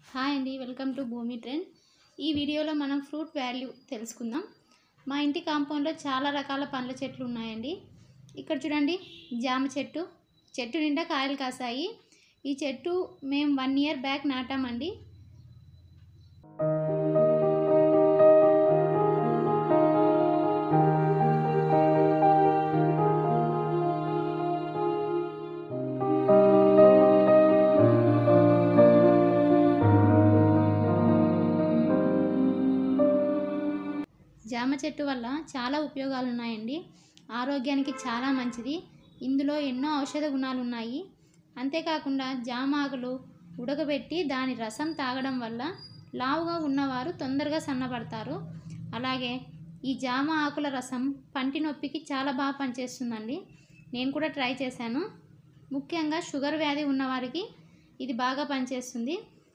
hi అండి welcome to భూమి trend ఈ వీడియోలో మనం ఫ్రూట్ వాల్యూ తెలుసుకుందాం మా ఇంటి కాంపౌండ్లో చాలా రకాల పండ్ల చెట్లు ఉన్నాయండి ఇక్కడ చూడండి జామ చెట్టు చెట్టు నిండా కాయలు కాసాయి ఈ చెట్టు మేము వన్ ఇయర్ బ్యాక్ నాటామండి జామ చెట్టు వల్ల చాలా ఉపయోగాలు ఉన్నాయండి ఆరోగ్యానికి చాలా మంచిది ఇందులో ఎన్నో ఔషధ గుణాలు ఉన్నాయి అంతేకాకుండా జామ ఆకులు ఉడకబెట్టి దాని రసం తాగడం వల్ల లావుగా ఉన్నవారు తొందరగా సన్నబడతారు అలాగే ఈ జామ ఆకుల రసం పంటి నొప్పికి చాలా బాగా పనిచేస్తుందండి నేను కూడా ట్రై చేశాను ముఖ్యంగా షుగర్ వ్యాధి ఉన్నవారికి ఇది బాగా పనిచేస్తుంది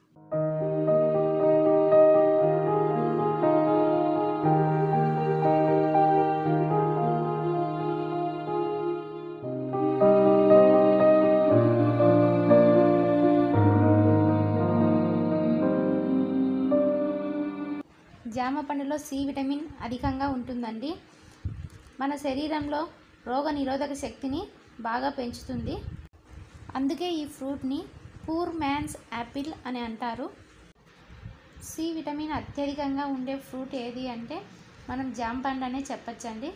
జామ పండులో సి విటమిన్ అధికంగా ఉంటుందండి మన శరీరంలో రోగ నిరోధక శక్తిని బాగా పెంచుతుంది అందుకే ఈ ఫ్రూట్ని పూర్ మ్యాన్స్ యాపిల్ అని అంటారు సి విటమిన్ అత్యధికంగా ఉండే ఫ్రూట్ ఏది అంటే మనం జామ పండు అనే చెప్పచ్చండి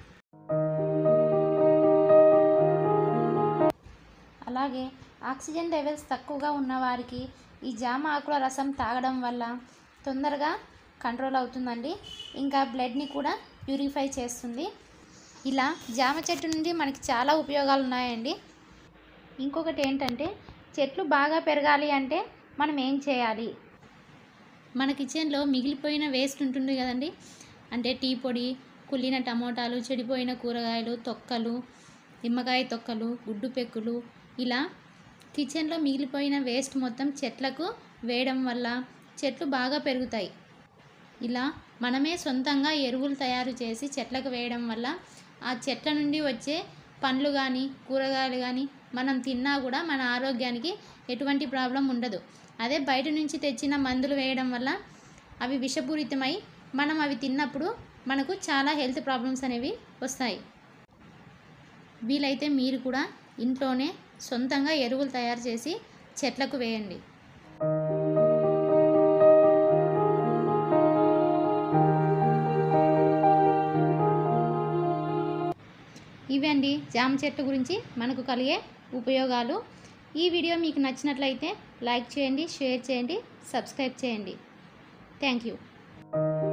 అలాగే ఆక్సిజన్ లెవెల్స్ తక్కువగా ఉన్నవారికి ఈ జామ ఆకుల రసం తాగడం వల్ల తొందరగా కంట్రోల్ అవుతుందండి ఇంకా బ్లడ్ని కూడా ప్యూరిఫై చేస్తుంది ఇలా జామ చెట్టు నుండి మనకి చాలా ఉపయోగాలు ఉన్నాయండి ఇంకొకటి ఏంటంటే చెట్లు బాగా పెరగాలి అంటే మనం ఏం చేయాలి మన కిచెన్లో మిగిలిపోయిన వేస్ట్ ఉంటుంది కదండి అంటే టీ పొడి కుళ్ళిన టమోటాలు చెడిపోయిన కూరగాయలు తొక్కలు నిమ్మకాయ తొక్కలు గుడ్డు పెక్కులు ఇలా కిచెన్లో మిగిలిపోయిన వేస్ట్ మొత్తం చెట్లకు వేయడం వల్ల చెట్లు బాగా పెరుగుతాయి ఇలా మనమే సొంతంగా ఎరువులు తయారు చేసి చెట్లకు వేయడం వల్ల ఆ చెట్ల నుండి వచ్చే పండ్లు కానీ కూరగాయలు కానీ మనం తిన్నా కూడా మన ఆరోగ్యానికి ఎటువంటి ప్రాబ్లం ఉండదు అదే బయట నుంచి తెచ్చిన మందులు వేయడం వల్ల అవి విషపూరితమై మనం అవి తిన్నప్పుడు మనకు చాలా హెల్త్ ప్రాబ్లమ్స్ అనేవి వస్తాయి వీలైతే మీరు కూడా ఇంట్లోనే సొంతంగా ఎరువులు తయారు చేసి చెట్లకు వేయండి ఇవండి జామ చెట్టు గురించి మనకు కలిగే ఉపయోగాలు ఈ వీడియో మీకు నచ్చినట్లయితే లైక్ చేయండి షేర్ చేయండి సబ్స్క్రైబ్ చేయండి థ్యాంక్ యూ